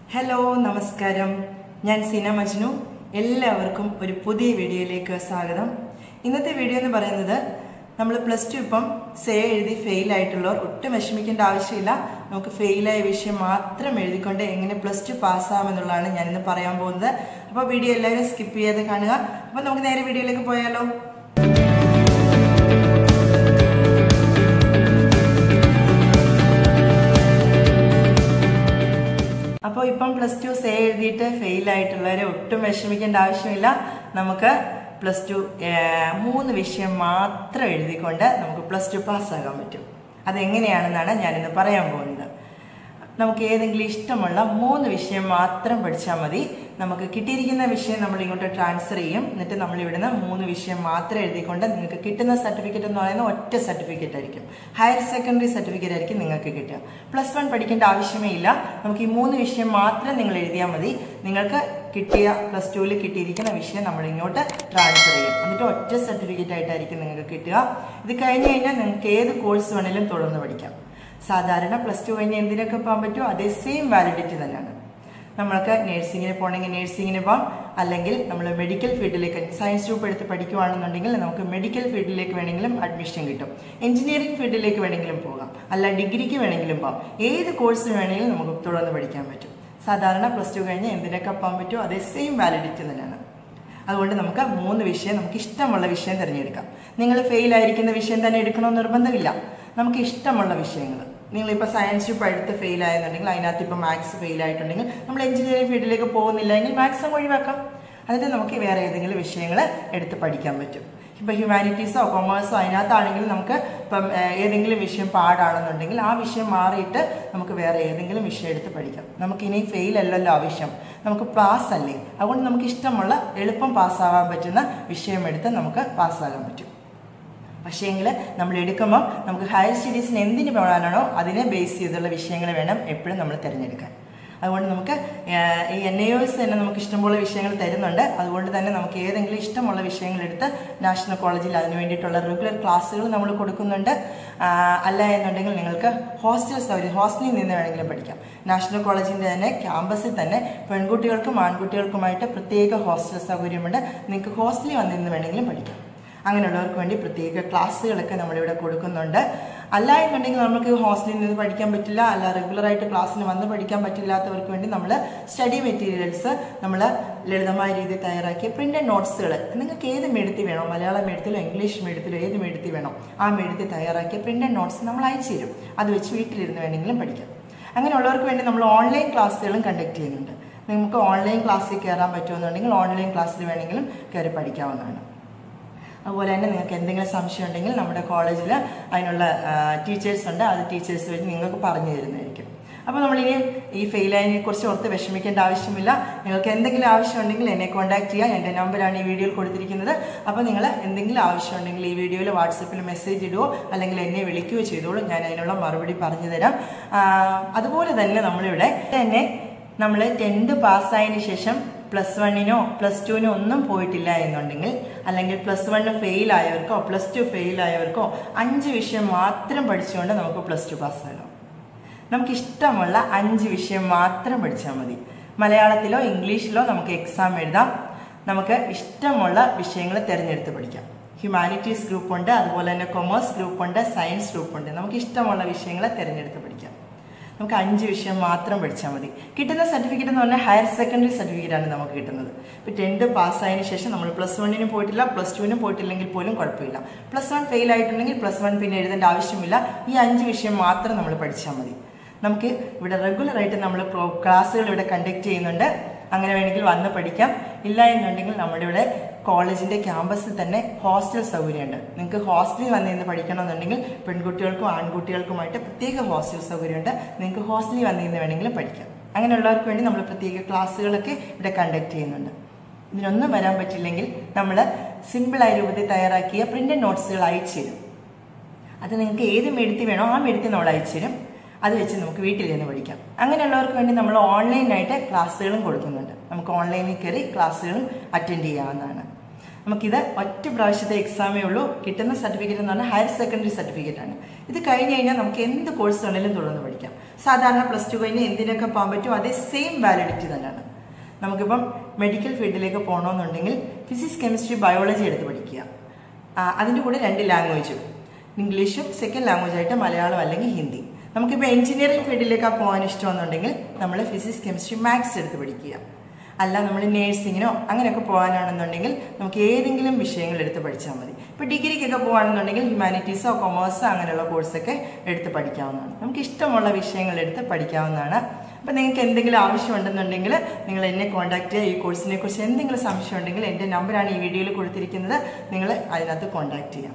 hello നമസ്കാരം ഞാൻ സിന മജ്നു എല്ലാവർക്കും ഒരു പുതിയ വീഡിയോയിലേക്ക് സ്വാഗതം ഇന്നത്തെ വീഡിയോ എന്ന് പറയുന്നത് നമ്മൾ പ്ലസ് ടു ഇപ്പം സേ എഴുതി ഫെയിൽ ആയിട്ടുള്ളവർ ഒട്ടും വിഷമിക്കേണ്ട ആവശ്യമില്ല നമുക്ക് ഫെയിലായ വിഷയം മാത്രം എഴുതിക്കൊണ്ട് എങ്ങനെ പ്ലസ് ടു പാസ്സാമെന്നുള്ളതാണ് ഞാനിന്ന് പറയാൻ പോകുന്നത് അപ്പോൾ വീഡിയോ എല്ലാവരും സ്കിപ്പ് ചെയ്യാതെ കാണുക അപ്പോൾ നമുക്ക് നേരെ വീഡിയോയിലേക്ക് പോയാലോ അപ്പോൾ ഇപ്പം പ്ലസ് ടു സേ എഴുതിയിട്ട് ഫെയിൽ ആയിട്ടുള്ളവരെ ഒട്ടും വിഷമിക്കേണ്ട ആവശ്യമില്ല നമുക്ക് പ്ലസ് ടു മൂന്ന് വിഷയം മാത്രം എഴുതിക്കൊണ്ട് നമുക്ക് പ്ലസ് ടു പാസ്സാകാൻ പറ്റും അതെങ്ങനെയാണെന്നാണ് ഞാനിന്ന് പറയാൻ പോകുന്നത് നമുക്ക് ഏതെങ്കിലും ഇഷ്ടമുള്ള മൂന്ന് വിഷയം മാത്രം പഠിച്ചാൽ മതി നമുക്ക് കിട്ടിയിരിക്കുന്ന വിഷയം നമ്മൾ ഇങ്ങോട്ട് ട്രാൻസ്ഫർ ചെയ്യും എന്നിട്ട് നമ്മൾ ഇവിടുന്ന് മൂന്ന് വിഷയം മാത്രം എഴുതിക്കൊണ്ട് നിങ്ങൾക്ക് കിട്ടുന്ന സർട്ടിഫിക്കറ്റ് എന്ന് പറയുന്നത് ഒറ്റ സർട്ടിഫിക്കറ്റ് ആയിരിക്കും ഹയർ സെക്കൻഡറി സർട്ടിഫിക്കറ്റ് ആയിരിക്കും നിങ്ങൾക്ക് കിട്ടുക പ്ലസ് വൺ പഠിക്കേണ്ട ആവശ്യമേ ഇല്ല നമുക്ക് ഈ മൂന്ന് വിഷയം മാത്രം നിങ്ങൾ എഴുതിയാൽ മതി നിങ്ങൾക്ക് കിട്ടിയ പ്ലസ് ടുവിൽ കിട്ടിയിരിക്കുന്ന വിഷയം നമ്മൾ ഇങ്ങോട്ട് ട്രാൻസ്ഫർ ചെയ്യും എന്നിട്ട് ഒറ്റ സർട്ടിഫിക്കറ്റ് ആയിട്ടായിരിക്കും നിങ്ങൾക്ക് കിട്ടുക ഇത് കഴിഞ്ഞ് കഴിഞ്ഞാൽ നിങ്ങൾക്ക് ഏത് കോഴ്സ് വേണേലും തുടർന്ന് പഠിക്കാം സാധാരണ പ്ലസ് ടു കഴിഞ്ഞ് എന്തിനൊക്കെ പോകാൻ പറ്റുമോ അതേ സെയിം വാലിഡിറ്റി തന്നെയാണ് നമ്മൾക്ക് നേഴ്സിങ്ങിന് പോകണമെങ്കിൽ നേഴ്സിങ്ങിന് പോകാം അല്ലെങ്കിൽ നമ്മൾ മെഡിക്കൽ ഫീൽഡിലേക്ക് സയൻസ് ഗ്രൂപ്പ് എടുത്ത് പഠിക്കുകയാണെന്നുണ്ടെങ്കിൽ നമുക്ക് മെഡിക്കൽ ഫീൽഡിലേക്ക് വേണമെങ്കിലും അഡ്മിഷൻ കിട്ടും എഞ്ചിനീയറിംഗ് ഫീൽഡിലേക്ക് വേണമെങ്കിലും പോകാം അല്ല ഡിഗ്രിക്ക് വേണമെങ്കിലും പോകാം ഏത് കോഴ്സിന് വേണമെങ്കിലും നമുക്ക് തുടർന്ന് പഠിക്കാൻ പറ്റും സാധാരണ പ്ലസ് ടു കഴിഞ്ഞ് എന്തിനൊക്കെ പോകാൻ പറ്റുമോ അതേ സെയിം വാലിഡിറ്റി തന്നെയാണ് അതുകൊണ്ട് നമുക്ക് മൂന്ന് വിഷയം നമുക്ക് ഇഷ്ടമുള്ള വിഷയം തിരഞ്ഞെടുക്കാം നിങ്ങൾ ഫെയിൽ ആയിരിക്കുന്ന വിഷയം തന്നെ എടുക്കണമെന്ന് നിർബന്ധമില്ല നമുക്ക് ഇഷ്ടമുള്ള വിഷയങ്ങൾ നിങ്ങളിപ്പോൾ സയൻസ് ഗ്രൂപ്പ് എടുത്ത് ഫെയിൽ ആയെന്നുണ്ടെങ്കിൽ അതിനകത്ത് ഇപ്പോൾ മാത്സ് ഫെയിൽ ആയിട്ടുണ്ടെങ്കിൽ നമ്മൾ എഞ്ചിനീയറിംഗ് ഫീൽഡിലേക്ക് പോകുന്നില്ല എങ്കിൽ മാത്സും ഒഴിവാക്കാം എന്നിട്ട് നമുക്ക് വേറെ ഏതെങ്കിലും വിഷയങ്ങൾ എടുത്ത് പഠിക്കാൻ പറ്റും ഇപ്പം ഹ്യൂമാനിറ്റീസോ കൊമേഴ്സോ അതിനകത്താണെങ്കിലും നമുക്ക് ഇപ്പം ഏതെങ്കിലും വിഷയം പാടാണെന്നുണ്ടെങ്കിൽ ആ വിഷയം മാറിയിട്ട് നമുക്ക് വേറെ ഏതെങ്കിലും വിഷയം എടുത്ത് പഠിക്കാം നമുക്കിനി ഫെയിൽ അല്ലല്ലോ ആവശ്യം നമുക്ക് പാസ് അല്ലേ അതുകൊണ്ട് നമുക്ക് ഇഷ്ടമുള്ള എളുപ്പം പാസ്സാവാൻ പറ്റുന്ന വിഷയം എടുത്ത് നമുക്ക് പാസ്സാകാൻ പറ്റും പക്ഷേങ്കിൽ നമ്മൾ എടുക്കുമ്പോൾ നമുക്ക് ഹയർ സ്റ്റഡീസിന് എന്തിന് പോകാനാണോ അതിനെ ബേസ് ചെയ്തുള്ള വിഷയങ്ങൾ വേണം എപ്പോഴും നമ്മൾ തിരഞ്ഞെടുക്കാൻ അതുകൊണ്ട് നമുക്ക് ഈ എൻ ഐ എസ് തന്നെ നമുക്ക് ഇഷ്ടംപോലെ വിഷയങ്ങൾ തരുന്നുണ്ട് അതുകൊണ്ട് തന്നെ നമുക്ക് ഏതെങ്കിലും ഇഷ്ടമുള്ള വിഷയങ്ങൾ എടുത്ത് നാഷണൽ കോളേജിൽ അതിന് വേണ്ടിയിട്ടുള്ള റെഗുലർ ക്ലാസ്സുകൾ നമ്മൾ കൊടുക്കുന്നുണ്ട് അല്ല എന്നുണ്ടെങ്കിൽ നിങ്ങൾക്ക് ഹോസ്റ്റൽ സൗകര്യം ഹോസ്റ്റലിൽ നിന്ന് വേണമെങ്കിലും പഠിക്കാം നാഷണൽ കോളേജിൻ്റെ തന്നെ ക്യാമ്പസിൽ തന്നെ പെൺകുട്ടികൾക്കും ആൺകുട്ടികൾക്കുമായിട്ട് പ്രത്യേക ഹോസ്റ്റൽ സൗകര്യമുണ്ട് നിങ്ങൾക്ക് ഹോസ്റ്റലിൽ വന്നിരുന്ന് വേണമെങ്കിലും പഠിക്കാം അങ്ങനെയുള്ളവർക്ക് വേണ്ടി പ്രത്യേക ക്ലാസ്സുകളൊക്കെ നമ്മളിവിടെ കൊടുക്കുന്നുണ്ട് അല്ല എന്നുണ്ടെങ്കിൽ നമുക്ക് ഹോസ്റ്റലിൽ നിന്ന് പഠിക്കാൻ പറ്റില്ല അല്ല റെഗുലറായിട്ട് ക്ലാസ്സിന് വന്ന് പഠിക്കാൻ പറ്റില്ലാത്തവർക്ക് വേണ്ടി നമ്മൾ സ്റ്റഡി മെറ്റീരിയൽസ് നമ്മൾ ലളിതമായ രീതിയിൽ തയ്യാറാക്കിയ പ്രിൻ്റഡ് നോട്ട്സുകൾ നിങ്ങൾക്ക് ഏത് മെഴുത്തി വേണോ മലയാളം മെഴുത്തിലോ ഇംഗ്ലീഷ് മെഴുത്തിലോ ഏത് മെഴുത്തി വേണോ ആ മെഴുത്തി തയ്യാറാക്കിയ പ്രിൻ്റഡ് നോട്ട്സ് നമ്മൾ അയച്ചു തരും അത് വെച്ച് വീട്ടിലിരുന്ന് വേണമെങ്കിലും പഠിക്കാം അങ്ങനെയുള്ളവർക്ക് വേണ്ടി നമ്മൾ ഓൺലൈൻ ക്ലാസ്സുകളും കണ്ടക്ട് ചെയ്യുന്നുണ്ട് നിങ്ങൾക്ക് ഓൺലൈൻ ക്ലാസ്സിൽ കയറാൻ പറ്റുമെന്നുണ്ടെങ്കിൽ ഓൺലൈൻ ക്ലാസ്സിൽ വേണമെങ്കിലും കയറി പഠിക്കാവുന്നതാണ് അതുപോലെ തന്നെ നിങ്ങൾക്ക് എന്തെങ്കിലും സംശയം ഉണ്ടെങ്കിൽ നമ്മുടെ കോളേജിൽ അതിനുള്ള ടീച്ചേഴ്സ് ഉണ്ട് അത് ടീച്ചേഴ്സ് വഴി നിങ്ങൾക്ക് പറഞ്ഞു തരുന്നതായിരിക്കും അപ്പോൾ നമ്മളിനി ഈ ഫെയിലായതിനെ കുറിച്ച് ഓർത്ത് വിഷമിക്കേണ്ട ആവശ്യമില്ല നിങ്ങൾക്ക് എന്തെങ്കിലും ആവശ്യമുണ്ടെങ്കിൽ എന്നെ കോൺടാക്ട് ചെയ്യാം എൻ്റെ നമ്പറാണ് ഈ വീഡിയോയിൽ കൊടുത്തിരിക്കുന്നത് അപ്പോൾ നിങ്ങൾ എന്തെങ്കിലും ആവശ്യമുണ്ടെങ്കിൽ ഈ വീഡിയോയിൽ വാട്സപ്പിൽ മെസ്സേജ് ഇടുകയോ അല്ലെങ്കിൽ എന്നെ വിളിക്കുകയോ ചെയ്തോളൂ ഞാൻ അതിനുള്ള മറുപടി പറഞ്ഞു തരാം അതുപോലെ തന്നെ നമ്മളിവിടെ തന്നെ നമ്മൾ ടെൻത്ത് പാസ്സായതിന് ശേഷം പ്ലസ് വണ്ണിനോ പ്ലസ് ടുവിനോ ഒന്നും പോയിട്ടില്ല എന്നുണ്ടെങ്കിൽ അല്ലെങ്കിൽ പ്ലസ് വണ്ണ് ഫെയിൽ ആയവർക്കോ പ്ലസ് ടു ഫെയിൽ ആയവർക്കോ അഞ്ച് വിഷയം മാത്രം പഠിച്ചുകൊണ്ട് നമുക്ക് പ്ലസ് ടു പാസ്സാകാം നമുക്ക് ഇഷ്ടമുള്ള അഞ്ച് വിഷയം മാത്രം പഠിച്ചാൽ മതി മലയാളത്തിലോ ഇംഗ്ലീഷിലോ നമുക്ക് എക്സാം എഴുതാം നമുക്ക് ഇഷ്ടമുള്ള വിഷയങ്ങൾ തിരഞ്ഞെടുത്ത് പഠിക്കാം ഹ്യൂമാനിറ്റീസ് ഗ്രൂപ്പ് ഉണ്ട് അതുപോലെ തന്നെ കൊമേഴ്സ് ഗ്രൂപ്പ് ഉണ്ട് സയൻസ് ഗ്രൂപ്പ് ഉണ്ട് നമുക്ക് ഇഷ്ടമുള്ള വിഷയങ്ങൾ തിരഞ്ഞെടുത്ത് പഠിക്കാം നമുക്ക് അഞ്ച് വിഷയം മാത്രം പഠിച്ചാൽ മതി കിട്ടുന്ന സർട്ടിഫിക്കറ്റ് എന്ന് പറഞ്ഞാൽ ഹയർ സെക്കൻഡറി സർട്ടിഫിക്കറ്റ് ആണ് നമുക്ക് കിട്ടുന്നത് ഇപ്പോൾ ടെൻത്ത് പാസ്സായതിനു ശേഷം നമ്മൾ പ്ലസ് വണ്ണിനും പോയിട്ടില്ല പ്ലസ് ടുവിനും പോയിട്ടില്ലെങ്കിൽ പോലും കുഴപ്പമില്ല പ്ലസ് വൺ ഫെയിൽ ആയിട്ടുണ്ടെങ്കിൽ പ്ലസ് വൺ പിന്നെ എഴുതേണ്ട ആവശ്യമില്ല ഈ അഞ്ച് വിഷയം മാത്രം നമ്മൾ പഠിച്ചാൽ മതി നമുക്ക് ഇവിടെ റെഗുലറായിട്ട് നമ്മൾ ക്ലാസ്സുകൾ ഇവിടെ കണ്ടക്ട് ചെയ്യുന്നുണ്ട് അങ്ങനെ വേണമെങ്കിൽ വന്ന് പഠിക്കാം ഇല്ല എന്നുണ്ടെങ്കിൽ നമ്മുടെ ഇവിടെ കോളേജിന്റെ ക്യാമ്പസിൽ തന്നെ ഹോസ്റ്റൽ സൗകര്യമുണ്ട് നിങ്ങൾക്ക് ഹോസ്റ്റലിൽ വന്ന് നിന്ന് പഠിക്കണമെന്നുണ്ടെങ്കിൽ പെൺകുട്ടികൾക്കും ആൺകുട്ടികൾക്കുമായിട്ട് പ്രത്യേക ഹോസ്റ്റൽ സൗകര്യമുണ്ട് നിങ്ങൾക്ക് ഹോസ്റ്റലിൽ വന്ന് നിന്ന് വേണമെങ്കിലും പഠിക്കാം അങ്ങനെയുള്ളവർക്ക് വേണ്ടി നമ്മൾ പ്രത്യേക ക്ലാസ്സുകളൊക്കെ ഇവിടെ കണ്ടക്ട് ചെയ്യുന്നുണ്ട് ഇതിനൊന്നും വരാൻ പറ്റില്ലെങ്കിൽ നമ്മൾ സിമ്പിളായ രൂപത്തിൽ തയ്യാറാക്കിയ പ്രിന്റഡ് നോട്ട്സുകൾ അയച്ചു തരും അത് നിങ്ങൾക്ക് ഏത് മെഴുത്തി വേണോ ആ മെഴുത്തി നമ്മൾ അയച്ചു തരും അത് വെച്ച് നമുക്ക് വീട്ടിൽ നിന്ന് പഠിക്കാം അങ്ങനെയുള്ളവർക്ക് വേണ്ടി നമ്മൾ ഓൺലൈനായിട്ട് ക്ലാസ്സുകളും കൊടുക്കുന്നുണ്ട് നമുക്ക് ഓൺലൈനിൽ കയറി ക്ലാസ്സുകളും അറ്റൻഡ് ചെയ്യാവുന്നതാണ് നമുക്കിത് ഒറ്റ പ്രാവശ്യത്തെ എക്സാമേ ഉള്ളൂ കിട്ടുന്ന സർട്ടിഫിക്കറ്റ് എന്ന് പറഞ്ഞാൽ ഹയർ സെക്കൻഡറി സർട്ടിഫിക്കറ്റ് ആണ് ഇത് കഴിഞ്ഞ് കഴിഞ്ഞാൽ നമുക്ക് എന്ത് കോഴ്സ് വേണമെങ്കിലും തുടർന്ന് പഠിക്കാം സാധാരണ പ്ലസ് ടു കഴിഞ്ഞ് എന്തിനൊക്കെ പോകാൻ പറ്റും അതേ സെയിം വാലിഡിറ്റി തന്നെയാണ് നമുക്കിപ്പം മെഡിക്കൽ ഫീൽഡിലേക്ക് പോകണമെന്നുണ്ടെങ്കിൽ ഫിസിക്സ് കെമിസ്ട്രി ബയോളജി എടുത്ത് പഠിക്കുക ആ, അതിൻ്റെ കൂടെ രണ്ട് ലാംഗ്വേജും ഇംഗ്ലീഷും സെക്കൻഡ് ലാംഗ്വേജ് ആയിട്ട് മലയാളം അല്ലെങ്കിൽ ഹിന്ദി നമുക്കിപ്പോൾ എഞ്ചിനീയറിംഗ് ഫീൽഡിലേക്കാണ് പോകാൻ ഇഷ്ടമെന്നുണ്ടെങ്കിൽ നമ്മൾ ഫിസിക്സ് കെമിസ്ട്രി മാത്സ് എടുത്ത് പഠിക്കുക അല്ല നമ്മൾ നേഴ്സിങ്ങിനോ അങ്ങനെയൊക്കെ പോകാനാണെന്നുണ്ടെങ്കിൽ നമുക്ക് ഏതെങ്കിലും വിഷയങ്ങൾ എടുത്ത് പഠിച്ചാൽ മതി ഇപ്പോൾ ഡിഗ്രിക്കൊക്കെ പോകുകയാണെന്നുണ്ടെങ്കിൽ ഹ്യൂമാനിറ്റീസോ കൊമേഴ്സോ അങ്ങനെയുള്ള കോഴ്സൊക്കെ എടുത്ത് പഠിക്കാവുന്നതാണ് നമുക്ക് ഇഷ്ടമുള്ള വിഷയങ്ങൾ എടുത്ത് പഠിക്കാവുന്നതാണ് അപ്പോൾ നിങ്ങൾക്ക് എന്തെങ്കിലും ആവശ്യമുണ്ടെന്നുണ്ടെങ്കിൽ നിങ്ങൾ എന്നെ കോൺടാക്ട് ചെയ്യുക ഈ കോഴ്സിനെ കുറിച്ച് എന്തെങ്കിലും സംശയം ഉണ്ടെങ്കിൽ എൻ്റെ നമ്പറാണ് ഈ വീഡിയോയിൽ കൊടുത്തിരിക്കുന്നത് നിങ്ങൾ അതിനകത്ത് കോൺടാക്ട് ചെയ്യാം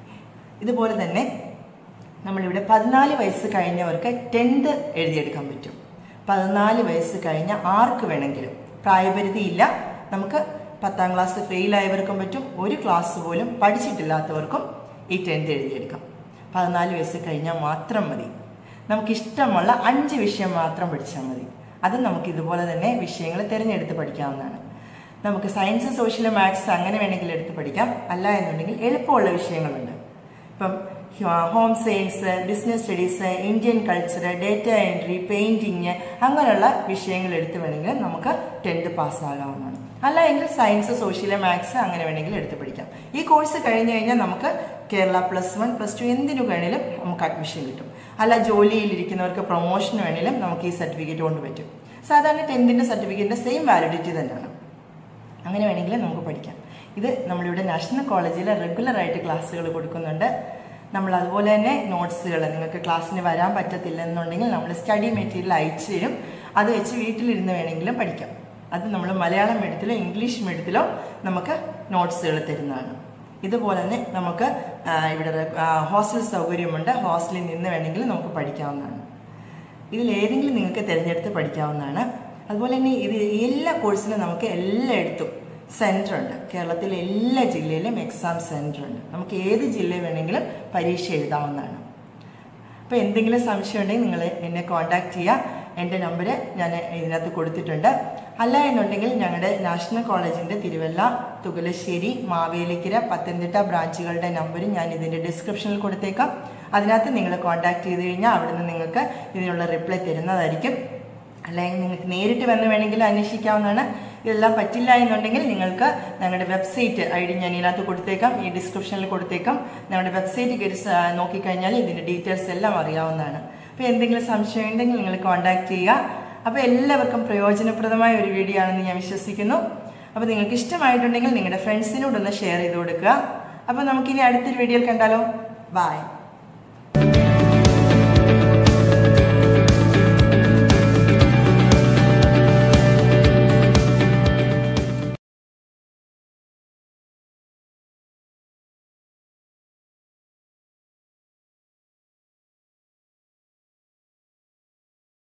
ഇതുപോലെ തന്നെ നമ്മളിവിടെ പതിനാല് വയസ്സ് കഴിഞ്ഞവർക്ക് ടെൻത്ത് എഴുതിയെടുക്കാൻ പറ്റും പതിനാല് വയസ്സ് കഴിഞ്ഞ ആർക്ക് വേണമെങ്കിലും പ്രായപരിധി ഇല്ല നമുക്ക് പത്താം ക്ലാസ് ഫെയിൽ ആയവർക്കും പറ്റും ഒരു ക്ലാസ് പോലും പഠിച്ചിട്ടില്ലാത്തവർക്കും ഈ ടെൻത്ത് എഴുതിയെടുക്കാം പതിനാല് വയസ്സ് കഴിഞ്ഞാൽ മാത്രം മതി നമുക്ക് ഇഷ്ടമുള്ള അഞ്ച് വിഷയം മാത്രം പഠിച്ചാൽ മതി അത് നമുക്ക് ഇതുപോലെ തന്നെ വിഷയങ്ങൾ തിരഞ്ഞെടുത്ത് പഠിക്കാവുന്നതാണ് നമുക്ക് സയൻസ് സോഷ്യൽ മാത്സ് അങ്ങനെ വേണമെങ്കിൽ എടുത്ത് പഠിക്കാം അല്ല എന്നുണ്ടെങ്കിൽ എളുപ്പമുള്ള വിഷയങ്ങളുണ്ട് ഇപ്പം home science business studies Indian culture data entry painting അങ്ങനെയുള്ള വിഷയങ്ങൾ എടുത്ത് വേണമെങ്കിൽ നമുക്ക് ടെൻത്ത് പാസ്സാകാവുന്നതാണ് അല്ല എങ്കിൽ സയൻസ് സോഷ്യൽ മാത്സ് അങ്ങനെ വേണമെങ്കിൽ എടുത്ത് പഠിക്കാം ഈ കോഴ്സ് കഴിഞ്ഞ് കഴിഞ്ഞാൽ നമുക്ക് Kerala plus one plus two എന്തിനു വേണേലും നമുക്ക് അഡ്മിഷൻ കിട്ടും അല്ല ജോലിയിലിരിക്കുന്നവർക്ക് പ്രൊമോഷൻ വേണേലും നമുക്ക് ഈ സർട്ടിഫിക്കറ്റ് കൊണ്ട് പറ്റും സാധാരണ ടെൻത്തിൻ്റെ സർട്ടിഫിക്കറ്റിൻ്റെ സെയിം വാലിഡിറ്റി തന്നെയാണ് അങ്ങനെ വേണമെങ്കിൽ നമുക്ക് പഠിക്കാം ഇത് നമ്മളിവിടെ നാഷണൽ കോളേജിൽ റെഗുലർ ആയിട്ട് ക്ലാസ്സുകൾ കൊടുക്കുന്നുണ്ട് നമ്മൾ അതുപോലെ തന്നെ നോട്ട്സുകൾ നിങ്ങൾക്ക് ക്ലാസ്സിന് വരാൻ പറ്റത്തില്ല എന്നുണ്ടെങ്കിൽ നമ്മൾ സ്റ്റഡി മെറ്റീരിയൽ അയച്ചു തരും അത് വെച്ച് വീട്ടിലിരുന്ന് വേണമെങ്കിലും പഠിക്കാം അത് നമ്മൾ മലയാളം മീഡിയത്തിലോ ഇംഗ്ലീഷ് മീഡിയത്തിലോ നമുക്ക് നോട്ട്സുകൾ തരുന്നതാണ് ഇതുപോലെ തന്നെ നമുക്ക് ആ, ഇവിടെ ആ, ഹോസ്റ്റൽ സൗകര്യമുണ്ട് ഹോസ്റ്റലിൽ നിന്ന് വേണമെങ്കിൽ നമുക്ക് പഠിക്കാവുന്നതാണ് ഇതിൽ ഏതെങ്കിലും നിങ്ങൾക്ക് തിരഞ്ഞെടുത്ത് പഠിക്കാവുന്നതാണ് അതുപോലെ തന്നെ ഇത് എല്ലാ കോഴ്സിനും നമുക്ക് എല്ലായിടത്തും സെൻറ്റർ ഉണ്ട് കേരളത്തിലെ എല്ലാ ജില്ലയിലും എക്സാം സെൻറ്റർ ഉണ്ട് നമുക്ക് ഏത് ജില്ല വേണമെങ്കിലും പരീക്ഷ എഴുതാവുന്നതാണ് അപ്പോൾ എന്തെങ്കിലും സംശയം ഉണ്ടെങ്കിൽ നിങ്ങൾ എന്നെ കോൺടാക്ട് ചെയ്യുക എൻ്റെ നമ്പർ ഞാൻ ഇതിനകത്ത് കൊടുത്തിട്ടുണ്ട് അല്ല എന്നുണ്ടെങ്കിൽ ഞങ്ങളുടെ നാഷണൽ കോളേജിൻ്റെ തിരുവല്ല തുകലശ്ശേരി മാവേലിക്കര പത്തനംതിട്ട ബ്രാഞ്ചുകളുടെ നമ്പർ ഞാൻ ഇതിൻ്റെ ഡിസ്ക്രിപ്ഷനിൽ കൊടുത്തേക്കാം അതിനകത്ത് നിങ്ങൾ കോൺടാക്ട് ചെയ്ത് കഴിഞ്ഞാൽ അവിടുന്ന് നിങ്ങൾക്ക് ഇതിനുള്ള റിപ്ലൈ തരുന്നതായിരിക്കും അല്ലെങ്കിൽ നിങ്ങൾക്ക് നേരിട്ട് വന്ന് വേണമെങ്കിൽ അന്വേഷിക്കാവുന്നതാണ് ഇതെല്ലാം പറ്റില്ല എന്നുണ്ടെങ്കിൽ നിങ്ങൾക്ക് ഞങ്ങളുടെ വെബ്സൈറ്റ് ഐ ഡി ഞാൻ ഇതിനകത്ത് കൊടുത്തേക്കാം ഈ ഡിസ്ക്രിപ്ഷനിൽ കൊടുത്തേക്കാം ഞങ്ങളുടെ വെബ്സൈറ്റ് കയറി സ- നോക്കിക്കഴിഞ്ഞാൽ ഇതിൻ്റെ ഡീറ്റെയിൽസ് എല്ലാം അറിയാവുന്നതാണ് അപ്പോൾ എന്തെങ്കിലും സംശയം ഉണ്ടെങ്കിൽ നിങ്ങൾ കോൺടാക്ട് ചെയ്യുക അപ്പോൾ എല്ലാവർക്കും പ്രയോജനപ്രദമായ ഒരു വീഡിയോ ആണെന്ന് ഞാൻ വിശ്വസിക്കുന്നു അപ്പോൾ നിങ്ങൾക്ക് ഇഷ്ടമായിട്ടുണ്ടെങ്കിൽ നിങ്ങളുടെ ഫ്രണ്ട്സിനോടൊന്ന് ഷെയർ ചെയ്ത് കൊടുക്കുക അപ്പോൾ നമുക്കിനി അടുത്തൊരു വീഡിയോയിൽ കണ്ടാലോ ബൈ